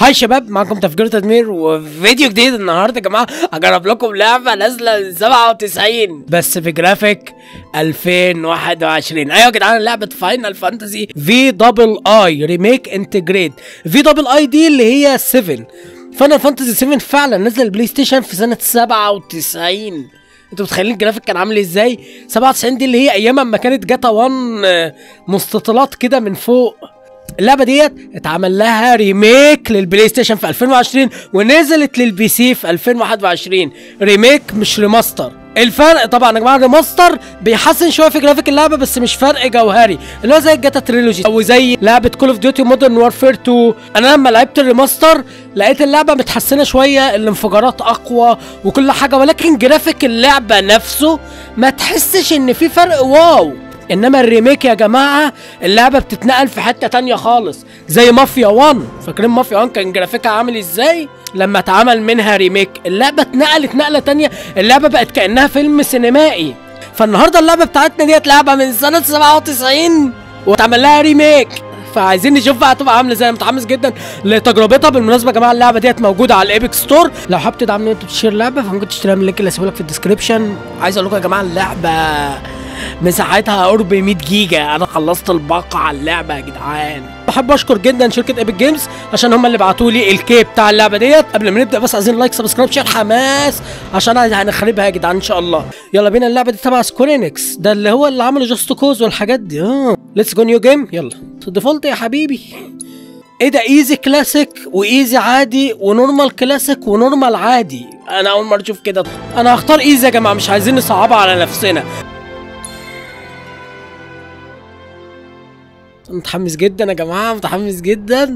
هاي شباب معكم تفجير تدمير وفيديو جديد النهارده يا جماعه هجرب لكم لعبه نازله من 97 بس في جرافيك 2021 ايوه يا جدعان لعبه فاينل فانتزي في دبل اي ريميك انتجريت في دبل اي دي اللي هي 7 فاينل فانتزي 7 فعلا نزل البلاي ستيشن في سنه 97 انتوا متخيلين الجرافيك كان عامل ازاي 97 دي اللي هي ايام ما كانت جاتا 1 آه، مستطيلات كده من فوق اللعبه ديت اتعمل لها ريميك للبلاي ستيشن في 2020 ونزلت للبي سي في 2021 ريميك مش ريماستر الفرق طبعا يا جماعه الريماستر بيحسن شويه في جرافيك اللعبه بس مش فرق جوهري اللي هو زي الجاتا تريلوجي او زي لعبه كول اوف ديوتي مودرن وارفير 2 انا لما لعبت الريماستر لقيت اللعبه متحسنه شويه الانفجارات اقوى وكل حاجه ولكن جرافيك اللعبه نفسه ما تحسش ان في فرق واو انما الريميك يا جماعه اللعبه بتتنقل في حته تانية خالص زي مافيا 1 فاكرين مافيا 1 كان جرافيكها عامل ازاي لما اتعمل منها ريميك اللعبه اتنقلت نقله تانية اللعبه بقت كانها فيلم سينمائي فالنهارده اللعبه بتاعتنا ديت لعبه من سنه 97 واتعمل لها ريميك فعايزين نشوف بقى هتبقى عامله ازاي انا متحمس جدا لتجربتها بالمناسبه يا جماعه اللعبه ديت موجوده على الايبك ستور لو حابب تدعمني وانت بتشتري اللعبه فممكن تشتريها من اللينك اللي هسيبه لك في الديسكربشن عايز اقول لكم يا جماعه اللعبه مساحتها قرب 100 جيجا انا خلصت الباقه على اللعبه يا جدعان بحب اشكر جدا شركه ايبك جيمز عشان هم اللي بعتوا لي الكي بتاع اللعبه ديت قبل ما نبدا بس عايزين لايك سبسكرايب شير حماس عشان هنخربها يا جدعان ان شاء الله يلا بينا اللعبه دي تبع سكويرينكس ده اللي هو اللي عملوا جاست كوز والحاجات دي اه ليتس جو نيو جيم يلا ديفولت يا حبيبي ايه ده ايزي كلاسيك وايزي عادي ونورمال كلاسيك ونورمال عادي انا اول مره اشوف كده انا هختار ايزي يا جماعه مش عايزين نصعبها على نفسنا متحمس جدا يا جماعه متحمس جدا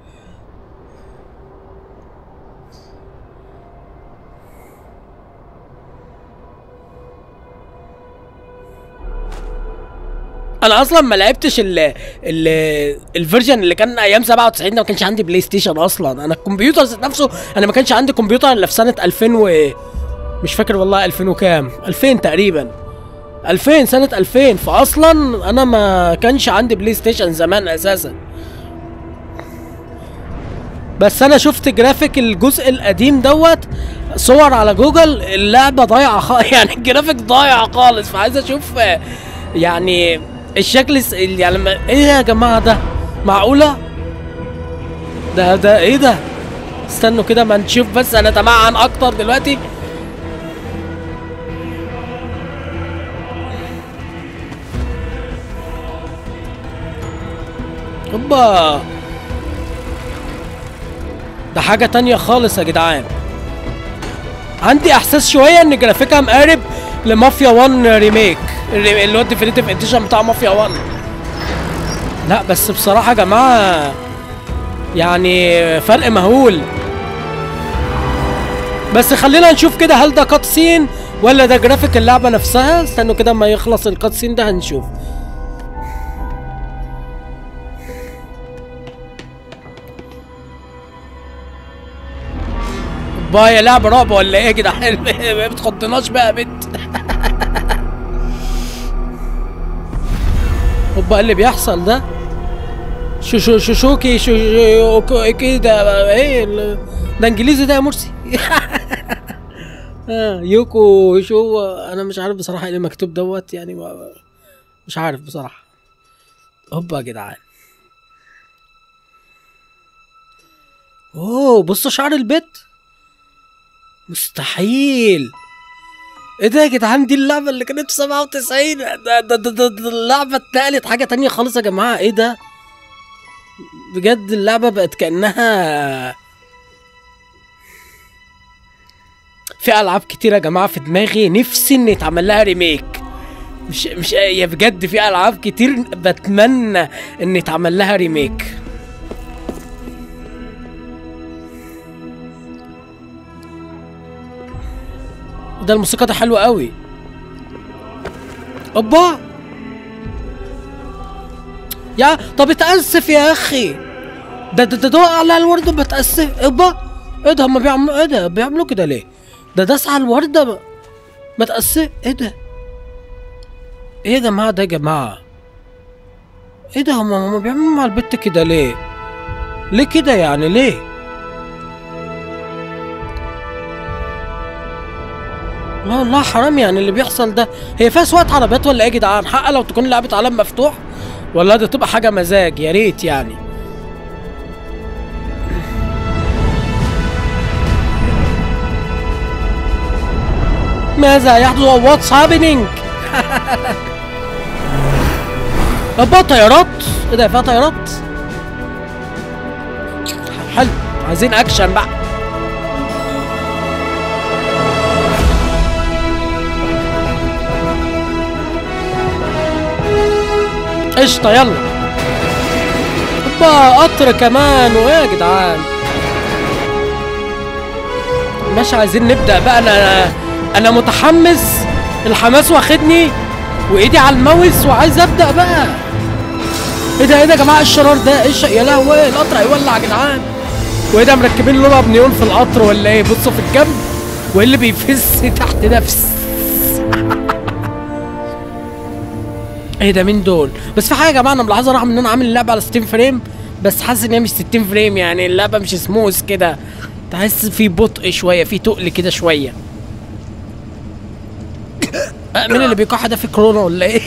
انا اصلا ما لعبتش ال ال الفيرجن اللي كان ايام 97 ده ما كانش عندي بلاي ستيشن اصلا انا الكمبيوتر ذات نفسه انا ما كانش عندي كمبيوتر الا في سنه 2000 و مش فاكر والله 2000 وكام 2000 تقريبا 2000 سنة 2000 فأصلا أنا ما كانش عندي بلاي ستيشن زمان أساسا بس أنا شفت جرافيك الجزء القديم دوت صور على جوجل اللعبة ضايعة خالص يعني الجرافيك ضايع خالص فعايز أشوف آه، يعني الشكل الس- يعني لما إيه يا جماعة ده معقولة ده ده إيه ده استنوا كده ما نشوف بس أنا تمعن أكتر دلوقتي اوبا ده حاجة تانية خالص يا جدعان عندي احساس شوية ان جرافيكها مقارب لمافيا 1 ريميك الري- اللي هو الديفينيتيف اديشن بتاع مافيا 1 لا بس بصراحة يا جماعة يعني فرق مهول بس خلينا نشوف كده هل ده كات سين ولا ده جرافيك اللعبة نفسها استنوا كده ما يخلص الكات سين ده هنشوف بقى يا لعبة رعب ولا ايه يا جدعان ما بتخضناش بقى يا بنت هوبا إيه اللي بيحصل ده شو شو شو شوكي شو شو شو- كده ايه ال- ده انجليزي ده يا مرسي آه، يوكو شو انا مش عارف بصراحه ايه اللي مكتوب دوت يعني ما مش عارف بصراحه هوبا يا جدعان اوه بصوا شعر البت مستحيل ايه ده يا جدعان دي اللعبة اللي كانت في 97 ده ده ده, ده, ده اللعبة اتنقلت حاجة تانية خالص يا جماعة ايه ده بجد اللعبة بقت كأنها في ألعاب كتير يا جماعة في دماغي نفسي إن يتعمل لها ريميك مش مش يا بجد في ألعاب كتير بتمنى إن يتعمل لها ريميك ده الموسيقى ده حلوة قوي اوبا يا طب اتأسف يا اخي ده ده ده, ده على الوردة بتأسف اوبا ايه ده هما بيعملوا ايه ده بيعملوا كده ليه ده داس على الوردة ما, ما تأسف ايه ده ايه يا جماعة ده يا جماعة ايه ده هما هما بيعملوا مع البت كده ليه ليه كده يعني ليه لا والله حرام يعني اللي بيحصل ده هي فيها سواقة عربيات ولا ايه يا جدعان حق لو تكون لعبة عالم مفتوح ولا ده تبقى حاجة مزاج يا ريت يعني ماذا يحدث واتس هابينج ابا طيارات ايه ده فيها طيارات حلو عايزين اكشن بقى قشطة يلا اوبا قطر كمان وايه يا جدعان ماشي عايزين نبدأ بقى انا انا متحمس الحماس واخدني وايدي على الماوس وعايز ابدأ بقى ايه ده ايه ده يا جماعة الشرار ده ايه الش... يا لهوي القطر هيولع يا جدعان وايه ده مركبين لوبا بنيون في القطر ولا ايه بصوا في الجنب وايه اللي بيفز تحت نفس ايه ده مين دول بس في حاجه يا جماعه انا ملاحظها رغم ان انا عامل اللعبه على 60 فريم بس حاسس ان هي مش 60 فريم يعني اللعبه مش سموث كده تحس في بطء شويه في تقل كده شويه أه مين اللي بيكح ده في كورونا ولا ايه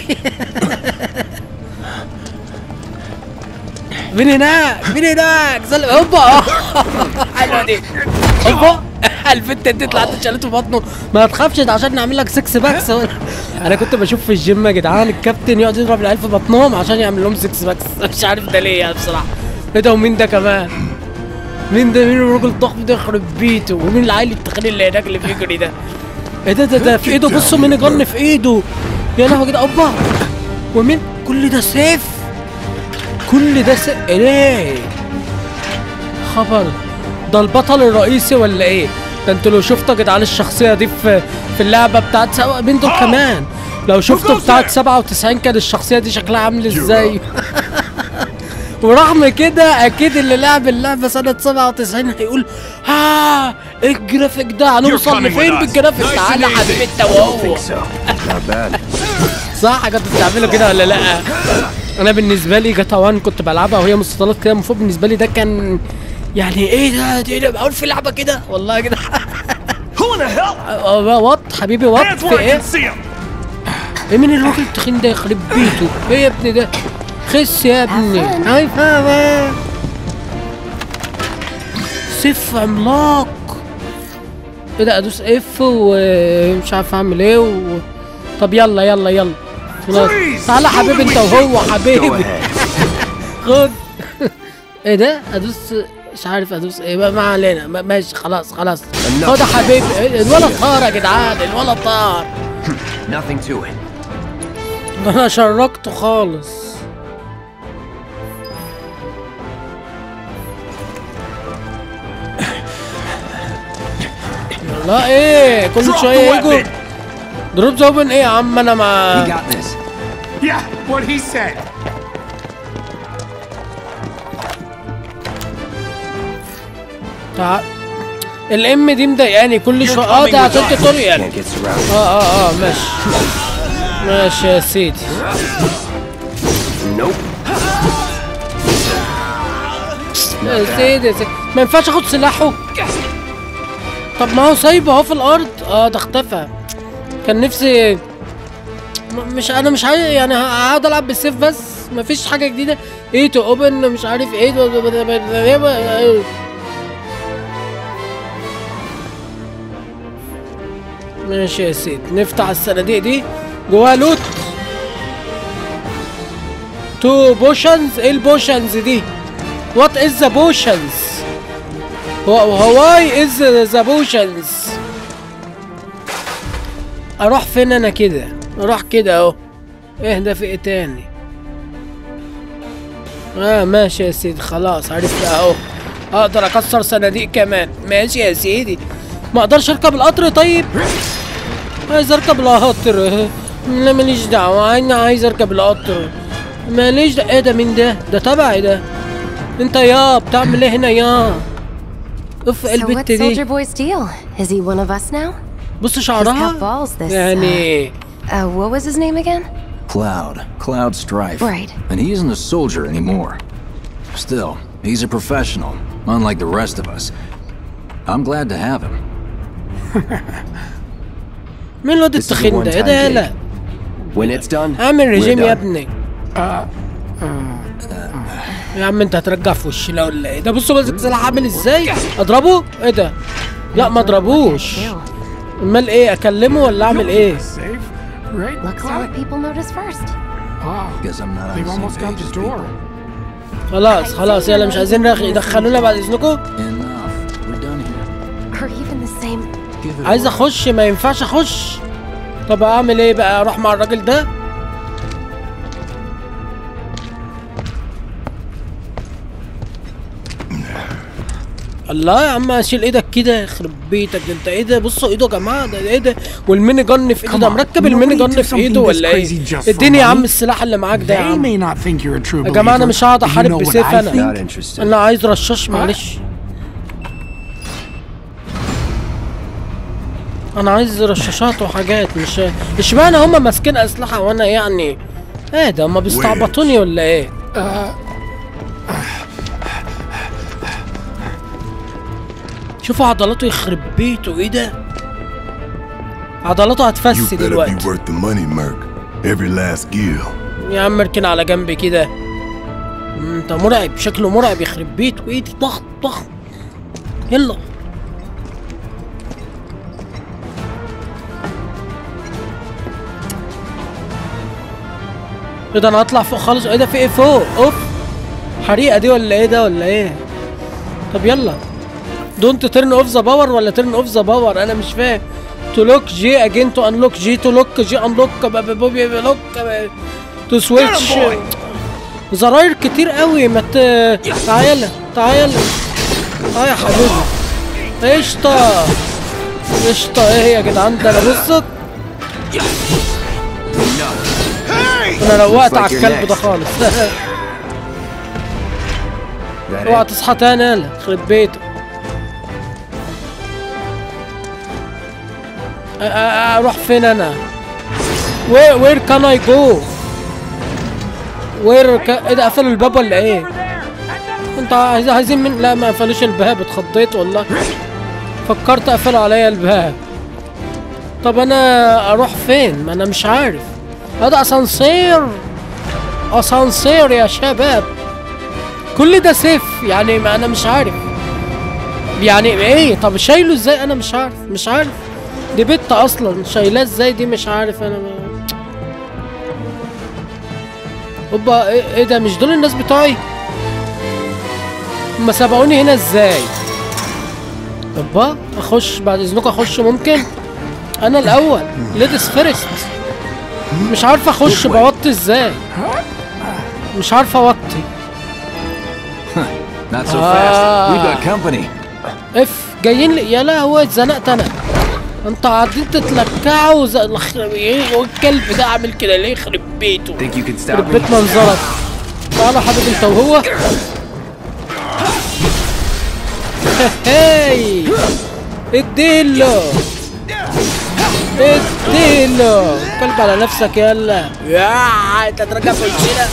مين هناك مين هناك سلم هوبا حلوه دي هوبا البنت دي طلعت شالته في بطنه ما تخافش ده عشان نعمل لك سكس باكس انا كنت بشوف في الجيم يا جدعان الكابتن يقعد يضرب العيال في بطنهم عشان يعمل لهم سكس باكس مش عارف ده ليه يعني بصراحه ايه ده ومين ده كمان مين ده مين الراجل الضخم ده يخرب بيته ومين العيل التخين اللي هناك اللي بيجري ده ايه ده ده ده في ايده بصوا مين جن في ايده يا لهوي كده اوبا ومين كل ده سيف كل ده سيف ايه خبر ده البطل الرئيسي ولا ايه ده انتوا لو شفتوا يا جدعان الشخصيه دي في في اللعبه بتاعت سوا مين دول كمان لو شفتوا بتاعت 97 كان الشخصيه دي شكلها عامل ازاي ورغم كده اكيد اللي لعب اللعبه سنه 97 هيقول ها ايه الجرافيك ده هنوصل لفين بالجرافيك تعالى يا حبيبي انت وهو Not bad. صح كنتوا بتعملوا كده ولا لا انا بالنسبه لي جاتا 1 كنت بلعبها وهي مستطيلات كده المفروض بالنسبه لي ده كان يعني ايه ده دي ده معقول في لعبه كده والله كده Who in the hell? وات حبيبي وات Hands في where I ايه can see him. ايه مين الراجل التخين ده يخرب بيته ايه يا ابني ده خس يا ابني هاي فاهم سيف عملاق ايه ده ادوس اف ومش عارف اعمل ايه و... طب يلا يلا يلا خلاص Freeze! تعالى حبيبي انت وهو Go حبيبي ahead. خد ايه ده ادوس مش عارف ادوس ايه ما- ما علينا ما- ماشي خلاص خلاص Enough. خد يا حبيبي إيه، الولد طار يا جدعان الولد طار Nothing to it. انا شركته خالص لا ايه كل Drop شويه the يجوا weapon. دروب اوبن ايه يا عم انا We ما got this. Yeah, what he said. تع... الام دي مضايقاني كل شويه اه ده عشان توتوريال Can't get surrounded. اه اه اه ماشي ماشي يا سيدي Nope. يا سيدي يا سيدي ما ينفعش اخد سلاحه طب ما هو سايبه اهو في الارض اه ده اختفى كان نفسي م- مش انا مش عايز يعني هقعد العب بالسيف بس مفيش حاجه جديده ايه تو اوبن مش عارف ايه ماشي يا سيدي نفتح الصناديق دي جواها لوت تو بوشنز ايه البوشنز دي وات از ذا بوشنز هواي از ذا بوشنز اروح فين انا كده اروح كده اهو اهدى في ايه تاني اه ماشي يا سيدي خلاص عرفت اهو اقدر اكسر صناديق كمان ماشي يا سيدي ما اقدرش اركب القطر طيب عايز اركب القطر لا ماليش دعوه انا عايز اركب القطر ماليش دعوه ايه ده مين ده ده تبعي ده انت يا بتعمل ايه هنا يا اف So البت what's Soldier دي Boy's deal? Is he one of us now? بص He's got شعرها balls this. يعني Uh, uh, what was his name again? Cloud. Cloud Strife. Right. And he isn't a soldier anymore. Still, he's a professional, unlike the rest of us. I'm glad to have him. مين الواد This is a التخين ده ايه one-time ده يالا gig. When it's done, اعمل we're ريجيم يا done. ابني يا عم انت هترجع في وشنا ولا ايه ده بصوا ماسك سلاح عامل ازاي اضربه ايه ده لا ما اضربوش Ew. امال ايه اكلمه ولا اعمل ايه Safe, right? Looks are what people notice first. Oh, Guess I'm not on they've the same almost got page the as door. people. خلاص خلاص يلا مش عايزين رخ- يدخلونا بعد اذنكم Enough. We're done here. Or even the same. Give it a عايز whirl. اخش ما ينفعش اخش طب اعمل ايه بقى اروح مع الراجل ده الله يا عم اشيل ايدك كده يخرب بيتك ده انت ايه ده بصوا ايده يا جماعه ده ايه ده والميني جن في ايده ده Come on, مركب nobody الميني جن did في ايده something this ولا ايه crazy just for اديني يا money. عم السلاح اللي معاك ده يا They عم may not think you're a true يا جماعه انا believer, مش هقعد but you احارب know what بسيف I انا Not interested. انا عايز رشاش معلش انا عايز رشاشات وحاجات مش اشمعنى هما ماسكين اسلحه وانا يعني ايه ده هما بيستعبطوني ولا ايه شوفوا عضلاته يخرب بيته ايه ده عضلاته You هتفسي better be دلوقتي worth the money, Merc. Every last gill. يا عم اركن على جنب كده مم، انت مرعب شكله مرعب يخرب بيته ايه دي ضغط ضغط يلا ايه ده انا هطلع فوق خالص ايه ده في ايه فوق اوف حريقه دي ولا ايه ده ولا ايه طب يلا دونت ترن اوف ذا باور ولا ترن اوف ذا باور انا مش فاهم تو لوك جي اجين تو انلوك جي تو لوك جي انلوك بوبي لوك تو سويتش زراير كتير قوي ما ت... تعالى تعالى اه يا حبيبي قشطة قشطة ايه يا جدعان ده انا بصت انا روقت Looks like على you're الكلب ده next. خالص That اوعى it? تصحى تاني يلا يخرب بيتك أ- أ- اروح فين انا وير وير كان اي جو وير كا... ايه ده قفلوا الباب ولا ايه انت عايز- عايزين من لا ما قفلوش الباب اتخضيت والله فكرت قفلوا عليا الباب طب انا اروح فين ما انا مش عارف هذا اسانسير اسانسير يا شباب كل ده سيف يعني ما انا مش عارف يعني ايه طب شايله ازاي انا مش عارف مش عارف دي بت اصلا شايلاه ازاي دي مش عارف انا ما... اوبا ايه, ايه ده مش دول الناس بتوعي هما سبقوني هنا ازاي اوبا اخش بعد اذنكم اخش ممكن انا الاول ليديز فيرست مش عارف اخش بوطي ازاي مش عارف اوطي Not so Ah. fast. We've got company. اف جايين لي يا لهوي اتزنقت انا انت قاعدين تتلكعوا زي الخ- ايه والكلب ده عامل كده ليه يخرب بيته Think you can stop يخرب me? بيت منظرك تعالى يا حبيبي انت وهو هاي اديله اديله كلب على نفسك يلا يا انت ترجع في وشنا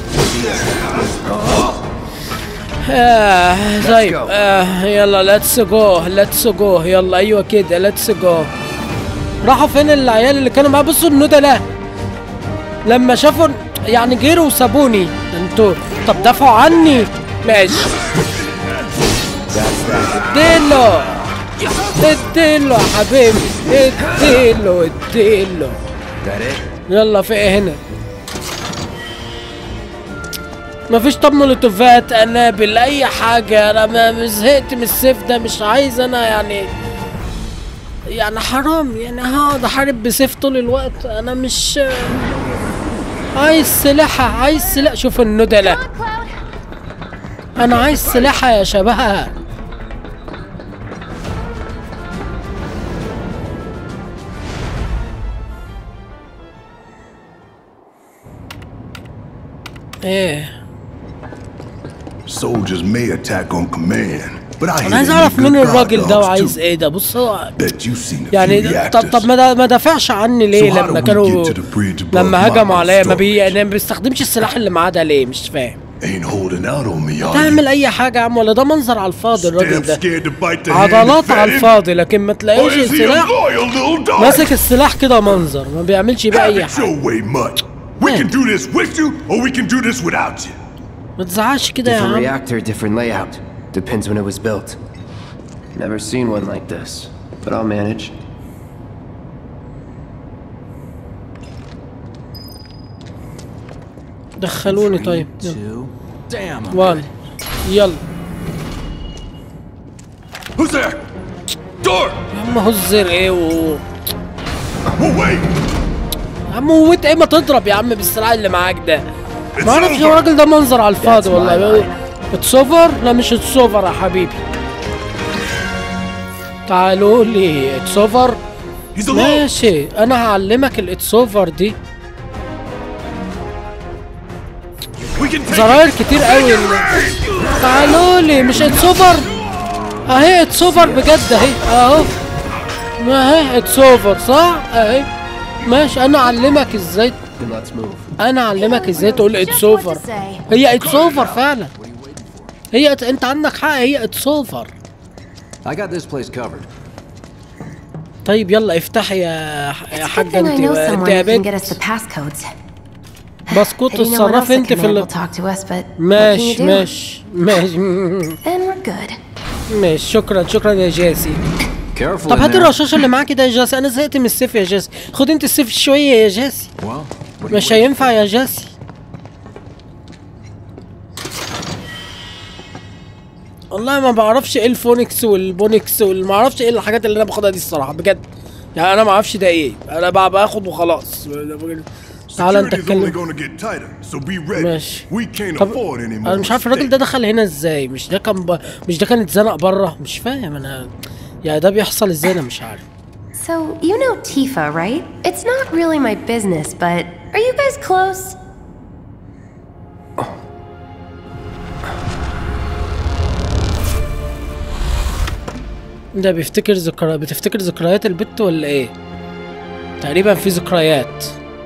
آه طيب go. آه يلا ليتس جو ليتس جو يلا ايوه كده ليتس جو راحوا فين العيال اللي كانوا معاه بصوا الندى لا لما شافوا يعني جيروا وسابوني انتوا طب دافعوا عني ماشي اديله اديله يا حبيبي اديله اديله That it? يلا في ايه هنا مفيش طب مولوتوفات قنابل اي حاجه انا ما ما زهقت من السيف ده مش عايز انا يعني يعني حرام يعني هقعد احارب بسيف طول الوقت انا مش عايز سلاحة عايز سلاح شوف الندلة انا عايز سلاحة يا شباب ايه Soldiers may attack on command, but I hear انا عايز they اعرف need مين good الراجل ده guard dogs وعايز too. ايه ده بص هو Bet you've seen a يعني few طب طب reactors. ما دا- ما دافعش عني ليه So how do لما we كانوا get to the bridge above لما هجموا Marco's عليا ما بي storage? يعني ما بيستخدمش السلاح اللي معاه ده ليه مش فاهم Ain't holding out on me, are you? تعمل اي حاجه يا عم ولا ده منظر على الفاضي الراجل Damn ده scared to bite the hand عضلات that على fed him? الفاضي لكن ما Or تلاقيش is he a السلاح loyal little dog? ماسك السلاح كده منظر ما بيعملش بيه Have اي it حاجه your way, mutt. We Man. can do this with you, or we can do this without you. ما تزعقش كده يا Different عم reactor, different layout. Depends when it was built. Never seen one like this, but I'll manage. دخلوني طيب يلا. Two. Damn. I'm وان يلا Who's there? Door! يا عم هزر ايه و Well, wait! يا عم موت ايه ما تضرب يا عم بالسلاح اللي معاك ده It's ما اعرفش over. الراجل ده منظر على الفاضي That's والله my اتس اوفر لا مش اتس اوفر يا حبيبي تعالوا لي اتس اوفر He's alone! ماشي انا هعلمك الاتس اوفر دي We can take زراير it. كتير قوي تعالوا لي مش اتس اوفر اهي اتس اوفر بجد اهي اهو ما اهي اتس اوفر صح اهي ماشي انا اعلمك ازاي Then let's move. انا اعلمك ازاي تقول اتس Just what اوفر to say. هي اتس اوفر فعلا هي ات- انت عندك حق هي اتس اوفر I got this place covered. طيب يلا افتحي يا يا It's a good حاجه thing I انت know انت someone يا who can get بنت us the passcodes. بسكوت I didn't know what else اتصرفي the انت في command will ال... talk to us, but what can you ماشي do? ماشي ماشي Then we're good. ماشي شكرا شكرا يا جاسي Careful طب in هات there. الرشاشه اللي معاكي ده يا جاسي انا زهقت من السيف يا جاسي خد انت السيف شويه يا جاسي Well, what do you مش wait هينفع يا جاسي والله ما بعرفش ايه الفونكس والبونكس والما اعرفش ايه الحاجات اللي انا باخدها دي الصراحه بجد يعني انا ما اعرفش ده ايه انا بقى باخد وخلاص تعالى انت Security's only اتكلم gonna get tighter, so be ready. ماشي We can't طب afford any more انا مش عارف الراجل ده mistakes. دخل هنا ازاي مش ده كان ب... مش ده كان اتزنق بره مش فاهم انا يعني ده بيحصل ازاي انا مش عارف So, you know Tifa, right? It's not really my business, but are you guys close? ده بيفتكر ذكريات بتفتكر ذكريات البت ولا ايه تقريبا في ذكريات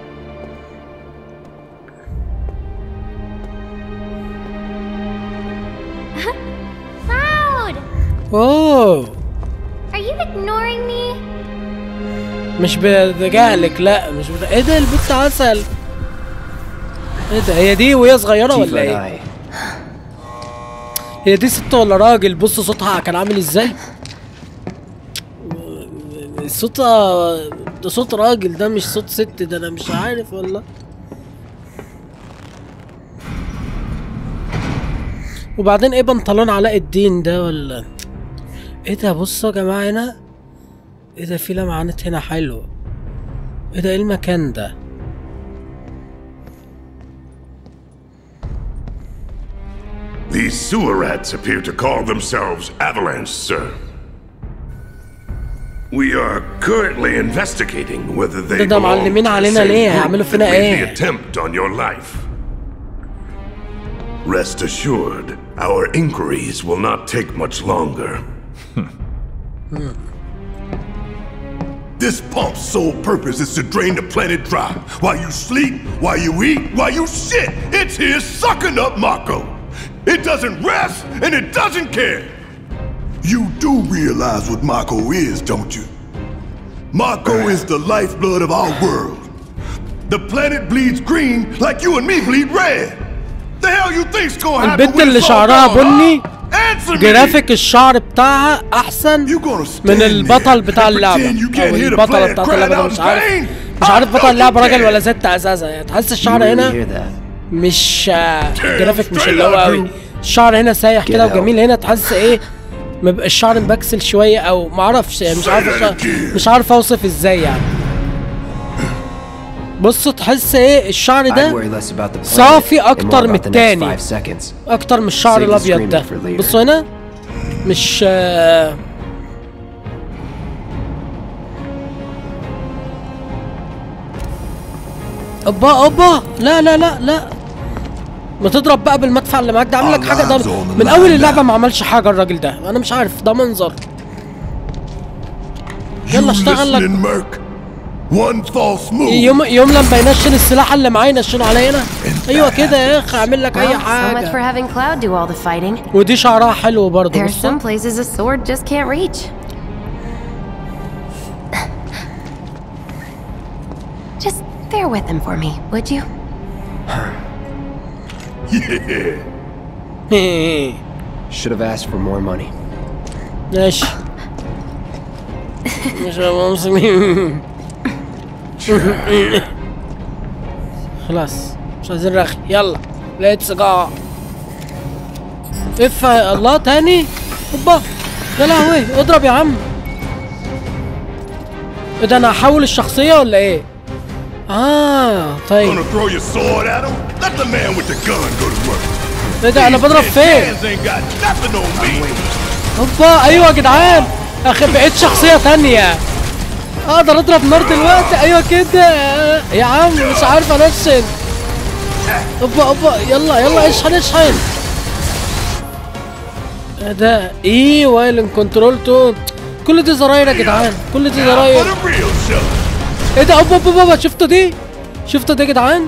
Cloud! اوه Are you ignoring me? مش بجهلك لا مش بت... ايه ده البت عسل ايه ده هي دي وهي صغيره Tifa ولا and ايه I. هي دي ست ولا راجل بص صوتها كان عامل ازاي صوتها ده صوت راجل ده مش صوت ست ده انا مش عارف والله وبعدين ايه بنطلون علاء الدين ده ولا ايه ده بصوا يا جماعه هنا ايه ده في لمعانات هنا حلوه ايه ده ايه المكان ده These sewer rats appear to call themselves Avalanche, sir. We are currently investigating whether they ده- ده belong معلمين to the علينا same ليه؟ group هيعملوا that فينا made إيه؟ the attempt on your life. Rest assured, our inquiries will not take much longer. This pump's sole purpose is to drain the planet dry. While you sleep, while you eat, while you shit, it's here sucking up Mako. It doesn't rest and it doesn't care. You do realize what Mako is, don't you? Mako is the lifeblood of our world. The planet bleeds green like you and me bleed red. The hell you think's gonna happen البنت when اللي it's all شعرها gone, بني huh? Answer me! جرافيك الشعر بتاعها احسن You gonna stand من there البطل بتاع and اللعبة pretend you can't او hear the البطلة planet بتاعت crying اللعبة ده out مش in عارف vain? مش عارف I بطل know اللعبة you راجل can. ولا ست اساسا يعني تحس الشعر You هنا hear that? مش آه، الجرافيك مش straight اللي هو up, قوي dude. الشعر هنا سايح كده Get out. وجميل هنا تحس ايه مبقى الشعر مبكسل شوية او معرفش يعني مش عارف Say that الشعر again. مش عارف اوصف ازاي يعني بصوا تحس ايه الشعر I'd ده worry less about the planet صافي and more أكتر من about the next التاني. five seconds. اكتر من الشعر Save the الابيض ده screaming for later. بصوا هنا مش آه، اوبا اوبا لا لا لا لا ما تضرب بقى بالمدفع اللي معاك ده عامل لك حاجه ده Our lives on the من اول line اللعبه now. ما عملش حاجه الراجل ده انا مش عارف ده منظر You يلا اشتغل لك listening, Merc? One false move. يوم يوم لما ينشن السلاح اللي معاه ينشنه عليا انا ايوه كده يا اخي اعمل لك اي Well, so much for حاجه having Cloud do all the fighting. ودي شعرها حلو برضه There's بص some places a sword just can't reach. Just bear with him for me, would you? Should have asked for more money. ماشي مش مسلمين خلاص مش عايزين رخي يلا ليتس جو اف الله تاني اوبا يا لهوي اضرب يا عم ايه ده انا هحول الشخصية ولا ايه؟ اه طيب Gonna throw your sword at him? Let the man with the gun go to work. ايه ده انا بضرب These فين؟ hands ain't got nothing on me. اوبا ايوه يا جدعان اخي بقيت شخصية تانية اقدر اضرب نار دلوقتي ايوه كده يا عم مش عارف انشن اوبا اوبا يلا يلا اشحن اشحن ايه ده ايه وايل كنترول تو كل دي زراير يا جدعان كل دي Now زراير for the real show. ايه ده اوبا اوبا اوبا شفتوا دي شفتوا دي يا جدعان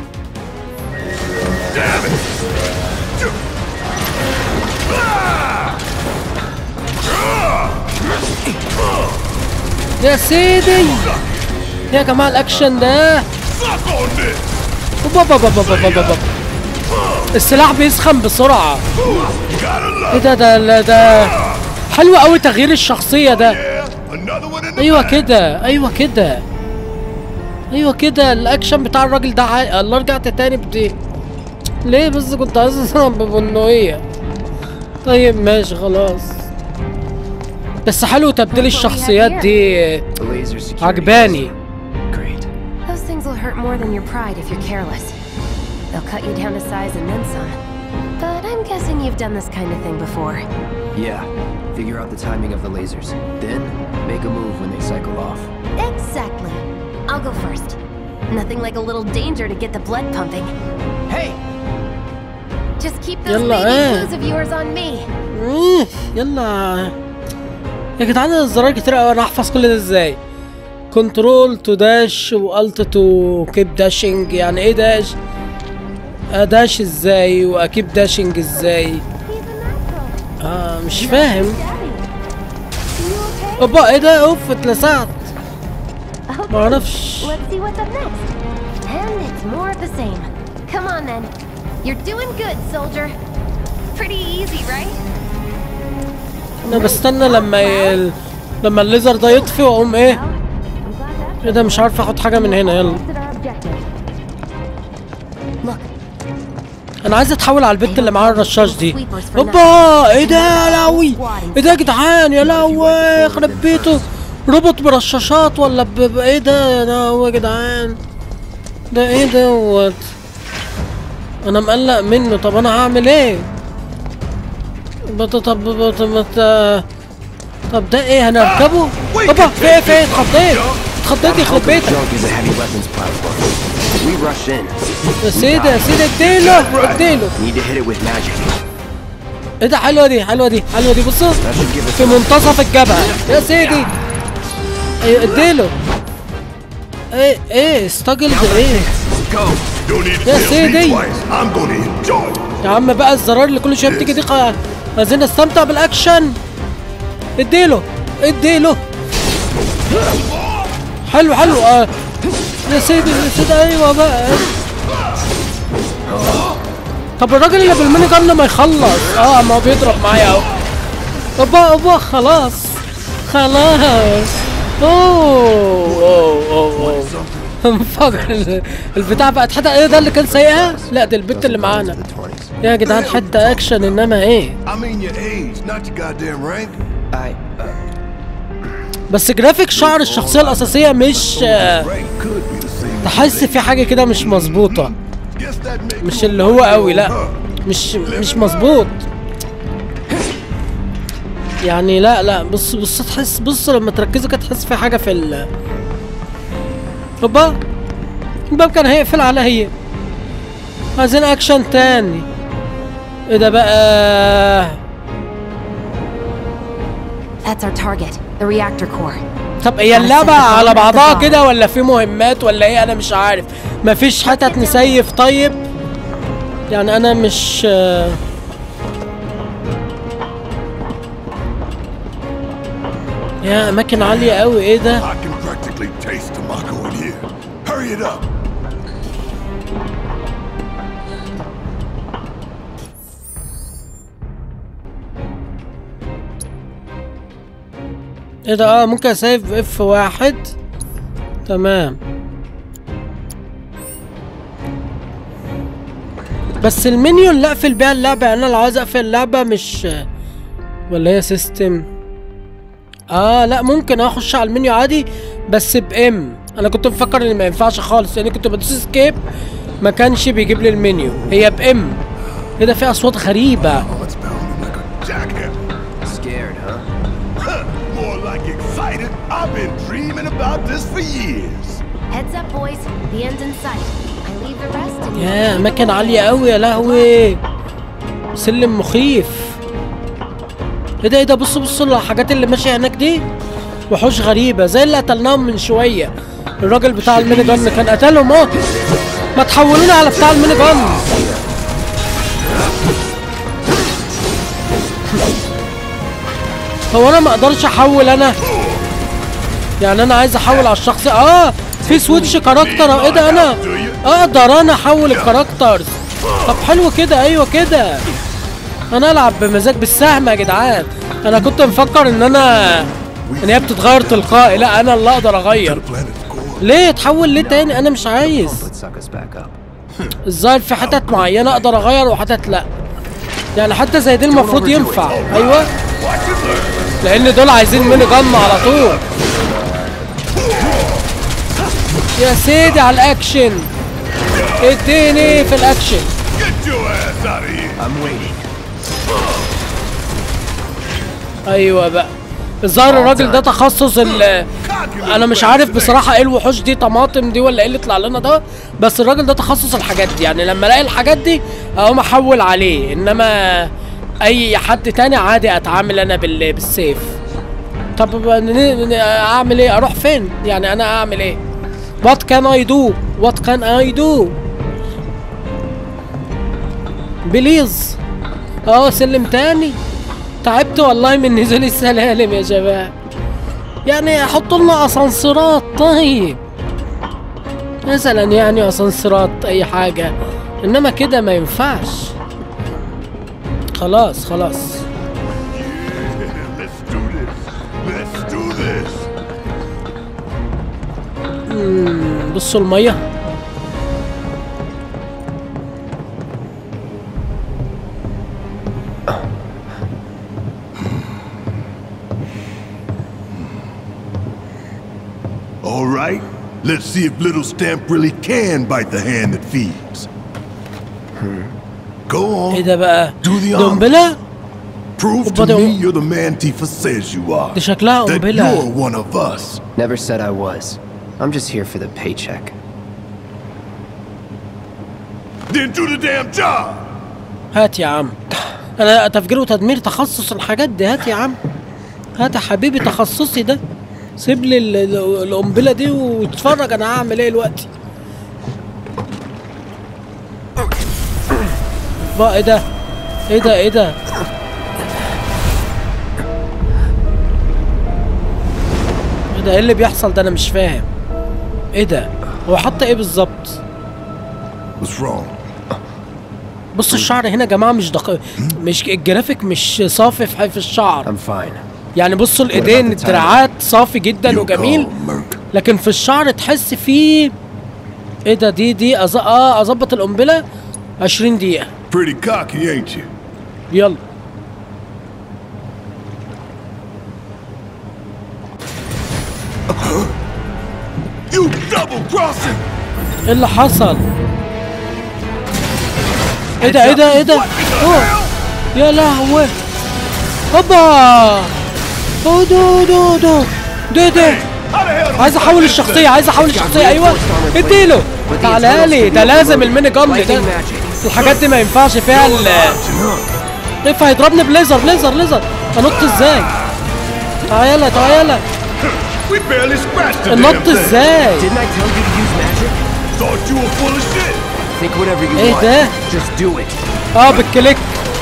Damn it. يا سيدي يا جماعة الاكشن ده Suck on this. اوبا اوبا اوبا اوبا اوبا اوبا السلاح بيسخن بسرعة Gotta ايه love ده ده ده, ده حلو قوي تغيير الشخصية ده Yeah, another one in the ايوه bag. كده ايوه كده ايوه كده الاكشن بتاع الراجل ده عا... الله رجعت تاني بدي ليه بس كنت عايز اصلا ببنوية طيب ماشي خلاص بس حلو تبديل الشخصيات دي The laser security. عجباني Great. Those things will hurt more than your pride if you're careless. They'll cut you down to size and then some. But I'm guessing you've done this kind of thing before. Yeah. Figure out the timing of the lasers. Then make a move when they cycle off. Exactly. I'll go first. Nothing like a little danger to get the blood pumping. Hey! Just keep those Yalla, baby eh. blues of yours on me. إيه، يلا يا جدعان الزراير كتير قوي انا احفظ كل ده ازاي كنترول تو داش والت تو كيب داشنج يعني ايه داش اداش ازاي واكيب داشنج ازاي اه مش فاهم اوبا ايه ده اوف اتلسعت ما اعرفش Let's see what's up next. And it's more of the same. Come on then. You're doing good, soldier. Pretty easy, right? انا بستنى لما ي... لما الليزر ده يطفي واقوم ايه ايه ده مش عارف اخد حاجه من هنا يلا انا عايز اتحول على البنت اللي معاها الرشاش دي اوبا ايه ده يا لهوي ايه ده يا جدعان يا لهوي يخرب بيته روبوت برشاشات ولا ب... ب- ايه ده يا لهوي يا جدعان ده ايه دوت انا مقلق منه طب انا هعمل ايه بط- طب طب طب طب ده ايه هنركبه اوبا في ايه في ايه اتخضيت اتخضيت يخرب بيتك Junk is a heavy weapons platform. We rush in. يا سيدي يا سيدي اديله اديله Need to hit it with magic. ايه ده حلوه دي حلوه دي حلوه دي بصوا That should give us في منتصف الجبهه يا سيدي ايه اديله ايه ايه استجل بايه Go. Don't need to Yeah, tell see, me they- twice. I'm gonna enjoy it. يا عم بقى الزرار اللي كل شويه بتيجي دي قا- عايزين نستمتع بالاكشن اديله اديله حلو حلو آه. يا سيدي يا سيدي ايوه بقى طب الراجل اللي بالميني جن ما يخلص اه ما هو بيضرب معايا اهو اوبا اوبا خلاص خلاص اوه اوه اوه اوه انفجر ال- البتاع بقى اتحدق ايه ده اللي كان سايقها؟ لا دي البت اللي معانا يا جدعان حتى اكشن انما ايه I mean your age, not your goddamn rank. I, uh, بس جرافيك شعر الشخصية الأساسية مش آه، Rank could be the same. تحس في حاجة كده مش مظبوطة Guess that make مش you اللي هو a قوي hero, لا huh? مش مش مظبوط يعني لا لا بص بص تحس بص لما تركزوا كده تحس في حاجة في ال اوبا الباب كان هيقفل على هي عايزين اكشن تاني ايه ده بقى That's our target, the reactor core. طب هي اللعبة على بعضها كده ولا في مهمات ولا ايه انا مش عارف مفيش حتت نسيف طيب يعني انا مش آه، يا اماكن عالية قوي ايه ده I can practically taste Tamako in here. Hurry it up. ايه ده اه ممكن اسيف اف واحد تمام بس المنيون لا اقفل بيها اللعبة انا لو عايز اقفل اللعبة مش ولا هي سيستم اه لا ممكن اخش على المنيو عادي بس بام انا كنت مفكر ان ما ينفعش خالص لان كنت بدوس سكيب ما كانش بيجيب لي المنيو هي بام ايه ده في اصوات غريبة Oh, it's pounding like a jackhammer. Scared, huh? More like excited. I've been dreaming about this for years. Heads up, boys. The end's in sight. I leave the rest in your يا capable اماكن عالية hands. قوي يا لهوي سلم مخيف ايه ده ايه ده بصوا بصوا الحاجات اللي ماشية هناك دي وحوش غريبة زي اللي قتلناهم من شوية الراجل بتاع الميني جن كان قتلهم اهو ما تحولونا على بتاع الميني جن هو انا ما اقدرش احول انا يعني انا عايز احول على الشخص اه في سويتش كاركتر ايه ده انا اقدر انا احول الكاركترز طب حلو كده ايوه كده انا العب بمزاج بالسهم يا جدعان انا كنت مفكر ان انا ان هي بتتغير تلقائي لا انا اللي اقدر اغير Planet's core. ليه تحول ليه تاني انا مش عايز But suck us back up. الظاهر في حتت معينه اقدر اغير وحتت لا يعني حتى زي دي المفروض ينفع ايوه لان دول عايزين ميني جن على طول يا سيدي على الاكشن اديني في الاكشن Get your ass out of here. I'm waiting. ايوه بقى الظاهر الراجل ده تخصص ال انا مش عارف بصراحه ايه الوحوش دي طماطم دي ولا ايه اللي طلع لنا ده بس الراجل ده تخصص الحاجات دي يعني لما الاقي الحاجات دي اقوم احول عليه انما اي حد تاني عادي اتعامل انا بال... بالسيف طب ن- ن- اعمل ايه اروح فين يعني انا اعمل ايه وات كان اي دو وات كان اي دو بليز اه سلم تاني تعبت والله من نزول السلالم يا شباب يعني حطوا لنا اسانسيرات طيب مثلا يعني اسانسيرات اي حاجه انما كده ما ينفعش خلاص خلاص Let's do this. Let's do this. بصوا الميه All right. Let's see if little Stamp really can bite the hand that feeds. Go ايه on. ده بقى Do the honors. قنبله Prove to But, uh, me you're the man Tifa says you are. دي شكلها That قنبله you're one of us. Never said I was. I'm just here for the paycheck. Then do the damn job. هات يا عم انا تفجير وتدمير تخصص الحاجات دي هات يا عم هات يا حبيبي تخصصي ده سيب لي ال- ال- القنبله دي واتفرج انا هعمل ايه دلوقتي بقى ايه ده ايه ده ايه ده ايه ده ايه اللي بيحصل ده انا مش فاهم ايه ده هو حط ايه بالظبط What's wrong? بص الشعر هنا يا جماعه مش دقيق مش الجرافيك مش صافي في في الشعر I'm fine. يعني بصوا الايدين about the time? الدراعات صافي جدا You'll وجميل call Merc. لكن في الشعر تحس فيه ايه ده دي دي أز... اه اظبط القنبله 20 دقيقه Pretty cocky, ain't you? يلا You double crossing! ايه اللي حصل ايه ده ايه ده ايه ده أوه. يا لهوي هوبا أوه، دو دو دو ده ده عايز احول الشخصيه عايز احول الشخصيه ايوه اديله تعالى لي ده لازم الميني جامب ده الحاجات دي ما ينفعش فيها ال كيف هيضربني بليزر ليزر ليزر انط ازاي تعالى تعالى We barely scratched the damn النط thing. ازاي Didn't I tell you to use magic? Thought you were full of shit. Think whatever you ايه want. ده Just do it. اه بالكليك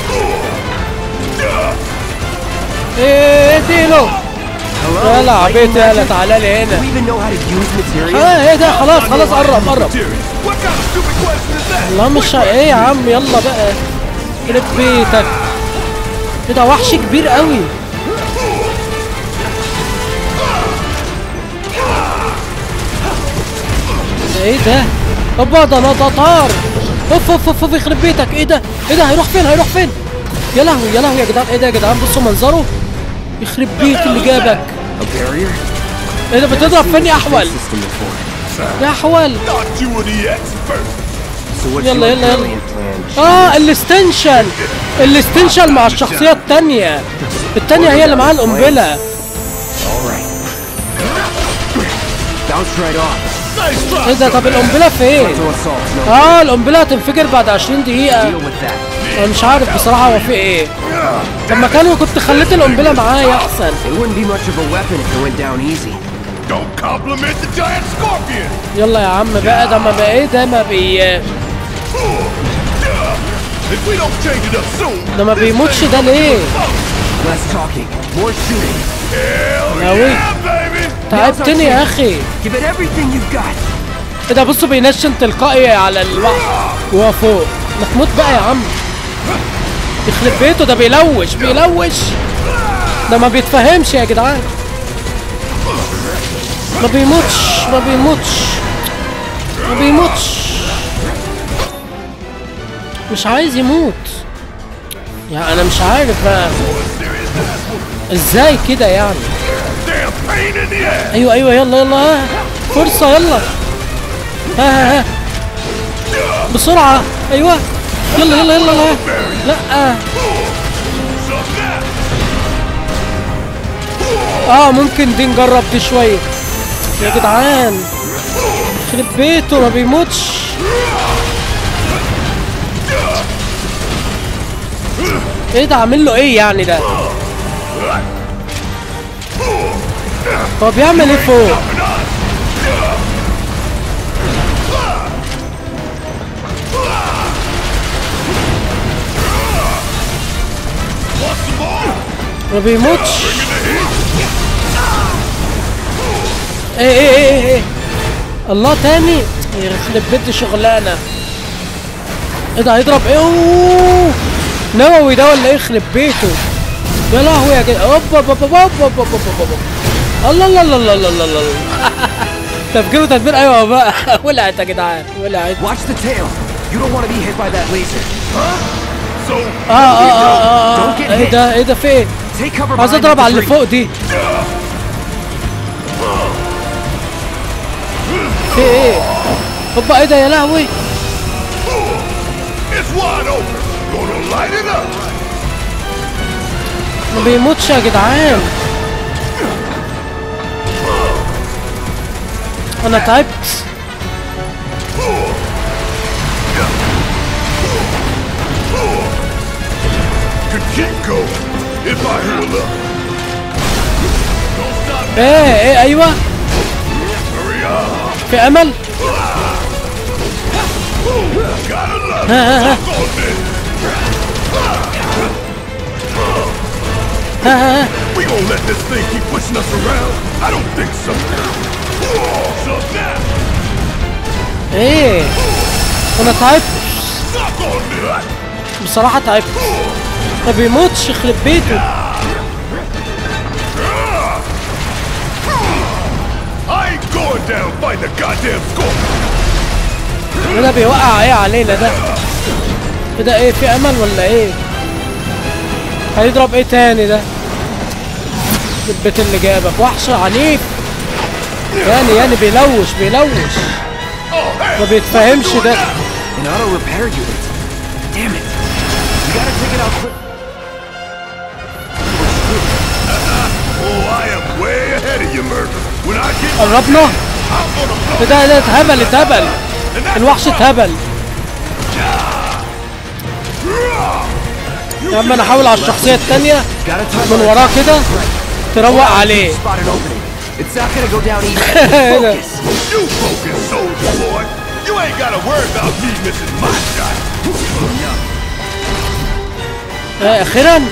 ايه اديله يلا عبيط يلا تعالى لي Do هنا we even know how to use materia? اه ايه ده خلاص خلاص قرب قرب What kind of stupid question is that? والله مش ايه يا عم يلا بقى يخرب بيتك ايه ده وحش كبير قوي ده ايه ده اوبا ده انا ده طار اوف اوف اوف اوف يخرب بيتك ايه ده ايه ده هيروح فين هيروح فين يا لهوي يا لهوي يا جدعان ايه ده يا جدعان بصوا منظره يخرب بيت اللي جابك A barrier? ايه ده بتضرب فين يا احول System before. يا احول Thought you were the expert. So what's يلا your يلا يلا brilliant plan? اه الاستنشال الاستنشال مع الشخصية التانية التانية هي اللي معاها القنبلة All right. Bounce right off. Nice try. ايه ده طب القنبلة فين؟ No assault. No. اه القنبلة هتنفجر بعد 20 دقيقة Deal with that. انا مش عارف بصراحة هو في ايه طب ما كانوا كنت خليت القنبلة معايا احسن It wouldn't be much of a weapon if it went down easy. Don't compliment the giant scorpion. يلا يا عم بقى ده ما بقى ايه ده ما بي If we don't change it up soon, ده ما بيموتش ده ليه؟ Less talking. More shooting. hell يا وي yeah, baby. تعبتني يا اخي Give it everything you've got. ايه ده بصوا بينشن تلقائي على الوحش وهو فوق ما تموت بقى يا عم يخرب بيته ده بيلوش بيلوش ده ما بيتفهمش يا جدعان ما بيموتش ما بيموتش ما بيموتش مش عايز يموت يعني انا مش عارف بقى ازاي كده يعني Damn pain in the ass. ايوه ايوه يلا يلا ها فرصة يلا ها ها ها بسرعة ايوه يلا يلا يلا لا لا اه ممكن دي نجرب دي شوية يا جدعان يخرب بيته ما بيموتش ايه ده عامل له ايه يعني ده هو بيعمل ايه فوق ما بيموتش ايه ايه ايه ايه الله تاني يخرب بيت شغلانه ايه ده هيضرب ايه أوه. نووي ده ولا ايه يخرب بيته يا لهوي يا جدع اوب اوب اوب اوب اوب اوب اوب اوب اوب الله الله الله الله الله الله الله تفجير وتدمير ايوه بقى ولعت يا جدعان ولعت Watch the tail. You don't want to be hit by that laser. So, اه اه اه اه Don't get ايه hit. ده ايه ده في ايه Take cover عايز behind اضرب the على اللي tree. فوق دي في ايه هوبا ايه ده يا لهوي it's wide open. Gonna light it up. ما بيموتش يا جدعان انا تعبت Could keep going if I heal up. Don't stop. ايه ايه ايوه Hurry up. في امل Gotta love ها ها ها it. on this. ها ها ها We gonna let this thing keep pushing us around? I don't think so. So now, ايه انا تعبت suck on this. بصراحة تعبت ما بيموتش يخرب بيته I ain't going down fighting the goddamn scorpion. ده بيوقع ايه علينا ده كده ايه في امل ولا ايه هيضرب ايه تاني ده البيت اللي جابك وحش عنيف يعني يعني بيلوش بيلوش Oh, hell. ما بيتفهمش ده An auto repair unit. Damn it. We gotta take it out quick. Oh, I am way ahead of you, Murder. When I get قربنا I'm gonna blow إيه ده ده اتهبل اتهبل الوحش اتهبل يا عم انا احاول على الشخصية التانية Gotta time من وراه كده تروق عليه Spot an opening. It's not gonna go down easy. هنا. Focus. You focus, soldier boy. You ain't gotta worry about me missing my shot. آه، اخيرا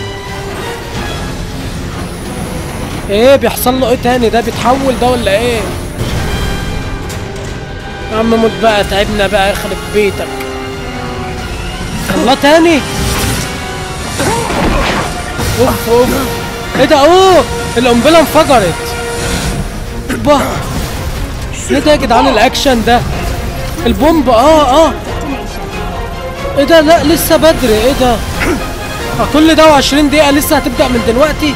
ايه بيحصل له ايه تاني ده بيتحول ده ولا ايه يا عم موت بقى تعبنا بقى يخرب بيتك الله تاني اوف اوف ايه ده اوه القنبله انفجرت اوبا ايه ده يا جدعان الاكشن ده البومب اه اه ايه ده لا لسه بدري ايه ده آه، كل ده و20 دقيقة لسه هتبدأ من دلوقتي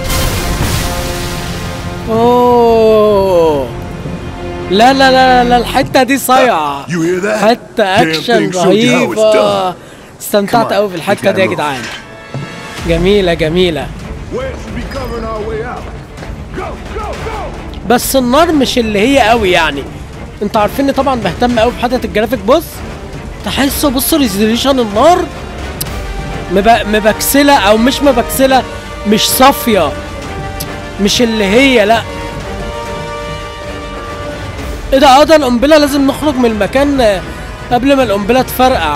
اوه لا لا لا لا الحتة دي صايعة You hear that? حتة Damn اكشن thing showed you how it's رهيبة done. استمتعت Come on, قوي في الحتة we دي يا gotta move. جدعان جميلة جميلة Where should we covering our way out? Go, go, go! بس النار مش اللي هي قوي يعني انتوا عارفيني طبعا بهتم قوي بحته الجرافيك بص تحسوا بصوا ريزوليوشن النار مب... مبكسله او مش مبكسله مش صافيه مش اللي هي لا ايه ده اه ده القنبله لازم نخرج من المكان آه، قبل ما القنبله تفرقع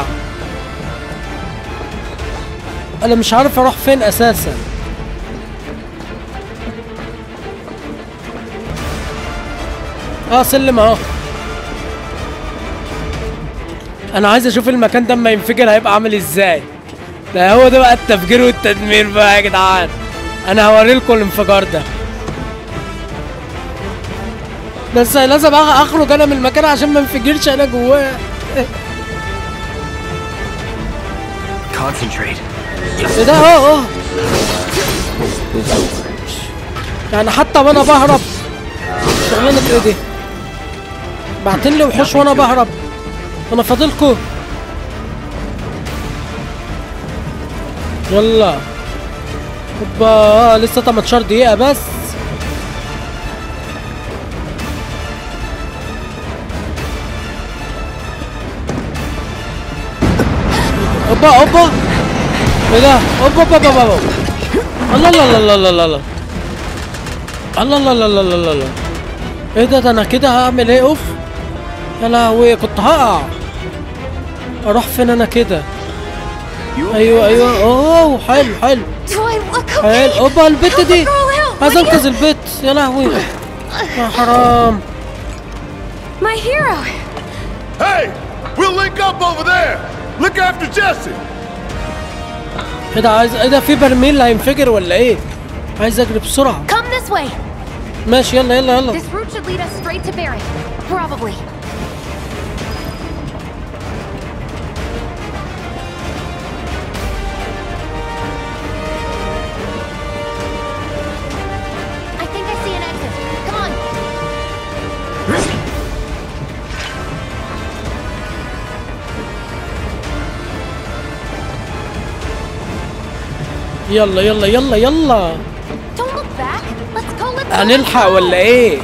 انا مش عارف اروح فين اساسا اه سلم اهو انا عايز اشوف المكان ده اما ينفجر هيبقى عامل ازاي ده هو ده بقى التفجير والتدمير بقى يا جدعان انا هوريلكم الانفجار ده بس لازم أخ- اخرج انا من المكان عشان ما انفجرش انا جواه Concentrate. ايه ده اه اه يعني حتى وانا بهرب شغلانه ايه دي بعتين لي وحوش وانا بهرب انا فاضلكوا يلا اوبا لسه 18 دقيقة بس اوبا اوبا ايه ده اوبا اوبا اوبا اوبا الله الله الله الله الله الله الله الله الله الله الله الله ايه ده ده انا كده هعمل ايه اوف يا لهوي كنت هقع اروح فين انا كده ايوه ايوه اوه حلو حلو Do I look okay? حلو اوبا البت دي Help a girl out, عايز will you? انقذ البت يا لهوي يا حرام My hero. Hey, we'll link up over there. Look after Jesse. ايه ده عايز ايه ده في برميل هينفجر ولا ايه عايز اجري بسرعه Come this way. ماشي يلا يلا يلا This route should lead us straight to Barret. Probably. I think I see an exit. Come on. يلا يلا يلا يلا Don't look back. Let's go. Let's go. هنلحق ولا ايه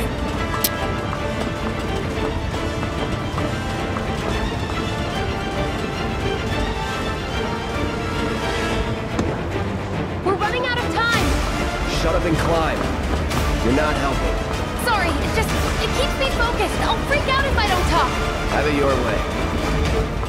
We're running out of time. Shut up and climb. You're not helping. Sorry, it just it keeps me focused. I'll freak out if I don't talk. Have it your way.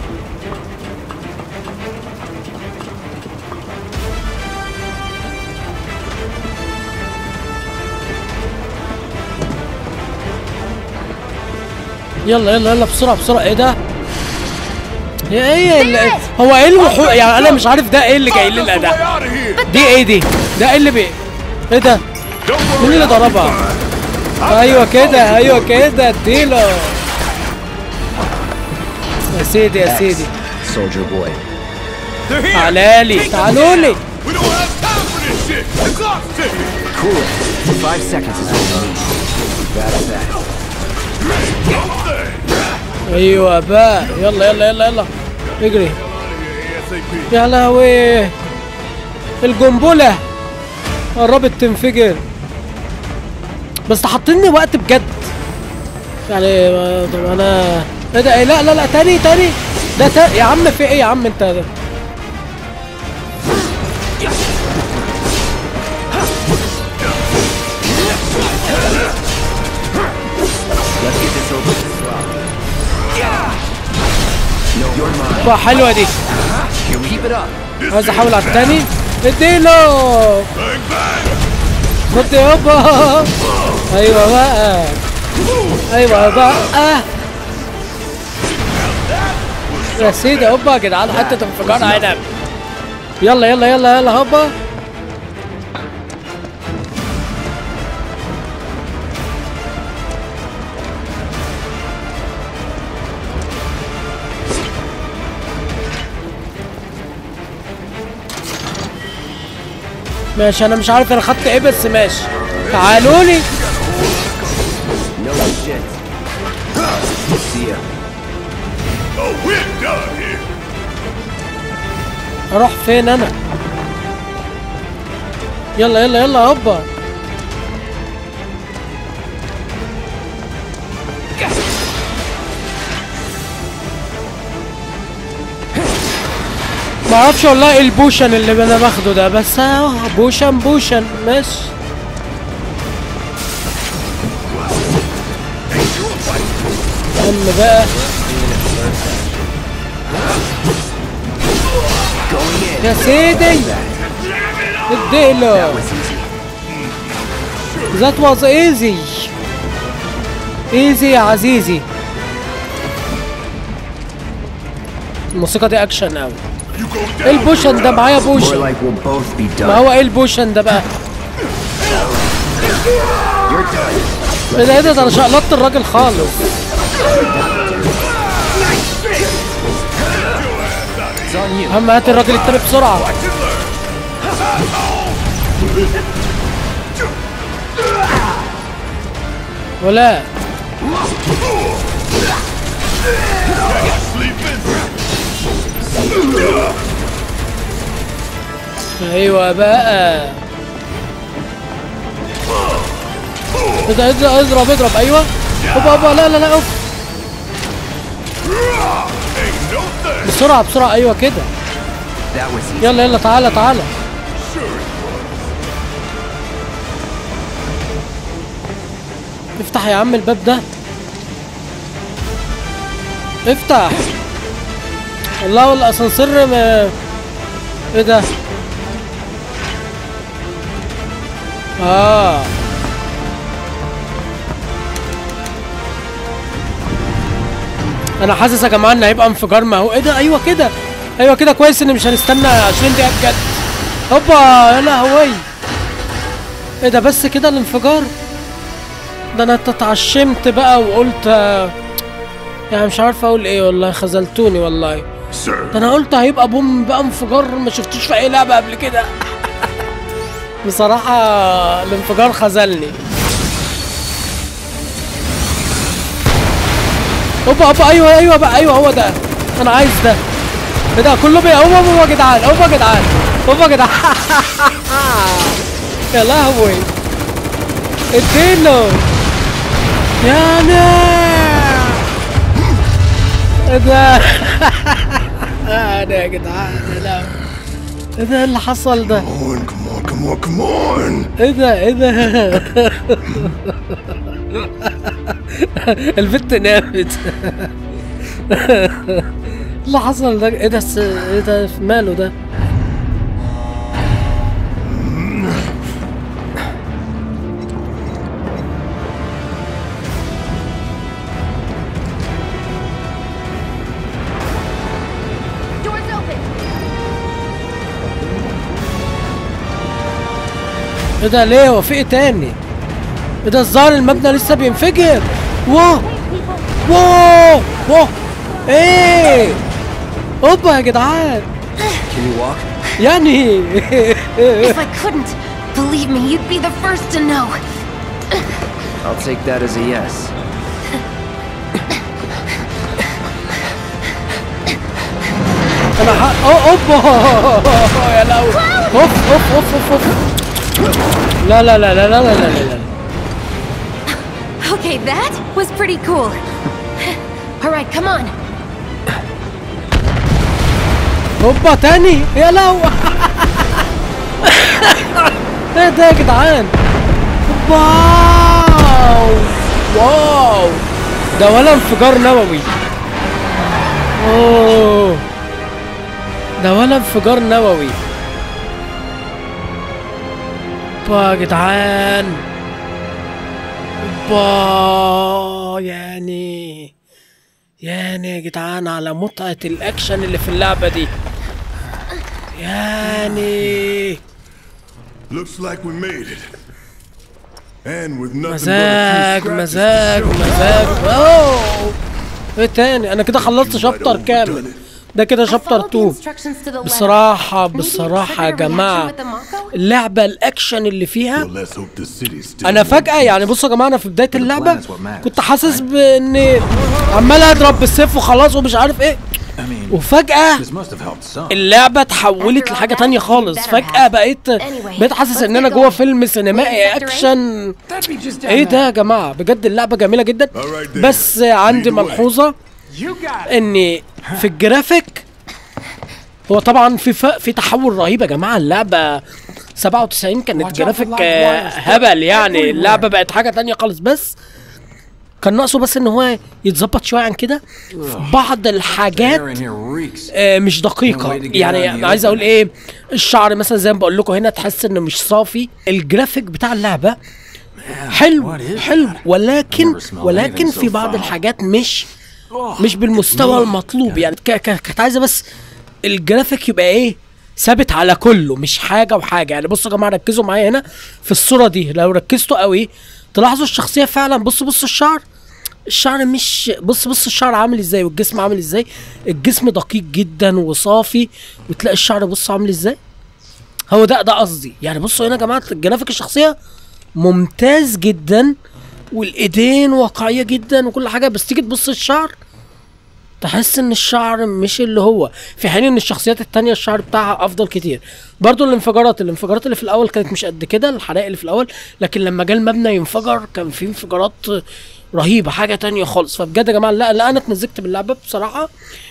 يلا يلا يلا بسرعه بسرعه ايه ده هي ايه اللي هو ايه الوحو يعني انا مش عارف ده ايه اللي جاي Find us لنا a way ده out of here. دي ايه دي ده ايه اللي بي ايه ده Don't worry. مين اللي I'll be ضربها fine. ايوه كده ايوه كده اديله يا سيدي يا سيدي Soldier boy. They're here. تعالى لي Take them تعالوا لي down. We don't have time for this shit. The clock's ticking. Cool it. Five seconds is what we need. That's that. Something. ايوه بقى يلا يلا يلا يلا اجري ASAP. يا لهوي القنبلة قربت تنفجر بس حاطيني وقت بجد يعني ما- طب انا ايه ده إيه؟ لا لا لا تاني تاني ده تا... يا عم في ايه يا عم انت ده Let's get this over with slowly. No, you're mine. بقى حلوه دي Here we keep it up. عايز احاول على التاني اديله خد يابا ايوه بقى ايوه بقى يا سيدي هوبا يا جدعان حته انفجار عنب يلا يلا يلا يلا هوبا ماشي انا مش عارف انا خدت ايه بس ماشي تعالوا لي No shit. See ya. Oh, we're done here. اروح فين انا يلا يلا يلا هوبا ما اعرفش والله ايه البوشن اللي انا باخده ده بس اهو بوشن بوشن ماشي ام بقى يا سيدي اديله That was easy easy يا عزيزي الموسيقى دي اكشن قوي You go ايه down. البوشن ده معايا More بوشن like we'll both be ما done. هو ايه البوشن ده بقى You're done. ايه ده ايه ده ده انا شقلطت الراجل خالص It's on you. اهم هات الراجل التاني بسرعه ولا ايوه بقى ايه ده اضرب اضرب اضرب ايوه هوبا هوبا لا لا لا اوف Ain't no thing. بسرعه بسرعه ايوه كده That was easy. يلا يلا تعالى تعالى افتح يا عم الباب ده افتح والله والاسانسير م... ايه ده اه انا حاسس يا جماعه ان هيبقى انفجار ما هو ايه ده ايوه كده ايوه كده كويس ان مش هنستنى 20 دقيقه بجد هوبا يا لهوي ايه ده بس كده الانفجار ده انا اتعشمت بقى وقلت آه، يعني مش عارف اقول ايه والله خذلتوني والله Sir, ده انا قلت هيبقى بوم بقى انفجار ما شفتوش في اي لعبه قبل كده بصراحه الانفجار خذلني هوبا هوبا ايوه ايوه بقى ايوه هو ده انا عايز ده ايه ده كله بي هوبا هوبا يا جدعان هوبا يا جدعان هوبا يا جدعان يا لهوي اديله يا نار ايه ده انا يا جدعان يا لهوي ايه ده اللي حصل ده Come on, come on, come on, come on. ايه ده ايه ده البنت نامت اللي حصل ده ايه ده الس- ايه ده ماله ده Doors open. ايه ده ليه هو في ايه تاني ايه ده الظاهر المبنى لسه بينفجر واو واو واو ايه اوبا يا جدعان Can you walk? يعني If I couldn't, believe me, you'd be the first to know. I'll take that as a yes. انا ح... أو- اوبا يا لهوي اوف اوف اوف اوف اوف لا لا لا لا لا لا لا لا Okay, that was pretty cool. All right, come on. اوبا تاني يا لهوي ايه ده يا جدعان واو واو ده ولا انفجار نووي اوه ده ولا انفجار نووي با يا جدعان با يعني يعني يا جدعان على متعة الأكشن اللي في اللعبة دي يعني Looks like we made it. And with nothing مزاج but a few scratches to مزاج show. مزاج اوه ايه تاني انا كده خلصت شابتر كامل ده كده I شابتر followed the 2 instructions to the letter. بصراحة And you بصراحة يا triggered a reaction جماعة with the Mako? اللعبة الأكشن اللي فيها Well, let's hope the city still أنا won't فجأة be يعني بصوا يا جماعة أنا في بداية اللعبة plan's what matters, كنت حاسس بإن عمال أضرب بالسيف وخلاص ومش عارف إيه I mean, وفجأة this must have helped some. اللعبة اتحولت لحاجة تانية خالص فجأة بقيت بقيت حاسس إن أنا جوه فيلم سينمائي أكشن That'd be just down إيه there. ده يا جماعة بجد اللعبة جميلة جدا Alright then. بس عندي Lead the way. ملحوظة You got it. ان في الجرافيك هو طبعا في ف... في تحول رهيب يا جماعه اللعبه 97 كانت Watch out for جرافيك live آه، wires. هبل يعني Everywhere. اللعبه بقت حاجه تانية خالص بس كان ناقصه بس ان هو يتظبط شويه عن كده في بعض Air الحاجات in here reeks. آه، مش دقيقة No way to get يعني out in the عايز اقول open. ايه الشعر مثلا زي ما بقول لكم هنا تحس انه مش صافي الجرافيك بتاع اللعبة حلو what is حلو ولكن Never smelled ولكن anything في so بعض foul. الحاجات مش مش بالمستوى المطلوب يعني ك- ك- كانت عايزة بس الجرافيك يبقى ايه ثابت على كله مش حاجة وحاجة يعني بصوا يا جماعة ركزوا معايا هنا في الصورة دي لو ركزتوا قوي تلاحظوا الشخصية فعلا بصوا بصوا الشعر الشعر مش بص بص الشعر عامل ازاي والجسم عامل ازاي الجسم دقيق جدا وصافي وتلاقي الشعر بص عامل ازاي هو ده ده قصدي يعني بصوا هنا يا جماعه الجرافيك الشخصيه ممتاز جدا والايدين واقعيه جدا وكل حاجه بس تيجي تبص الشعر تحس ان الشعر مش اللي هو في حين ان الشخصيات التانية الشعر بتاعها افضل كتير برضو الانفجارات الانفجارات اللي في الاول كانت مش قد كده الحرائق اللي في الاول لكن لما جه المبنى ينفجر كان في انفجارات رهيبه حاجه تانية خالص فبجد يا جماعه لا لا انا اتمزجت باللعبه بصراحه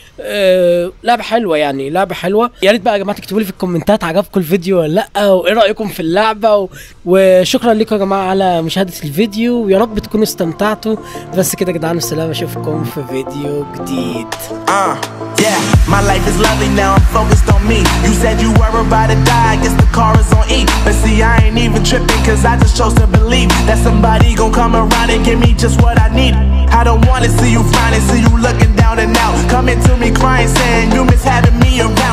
آه لعبه حلوه يعني لعبه حلوه يا ريت بقى يا جماعه تكتبوا لي في الكومنتات عجبكم الفيديو ولا لا وايه رايكم في اللعبه و... وشكرا لكم يا جماعه على مشاهده الفيديو ويا رب تكونوا استمتعتوا بس كده يا جدعان السلام اشوفكم في فيديو جديد Uh, yeah, my life is lovely now, I'm focused on me. You said you were about to die, I guess the car is on E. But see, I ain't even tripping, cause I just chose to believe that somebody gon' come around and give me just what I need. I don't wanna see you frowning, see you looking down and out. Coming to me crying, saying you miss having me around.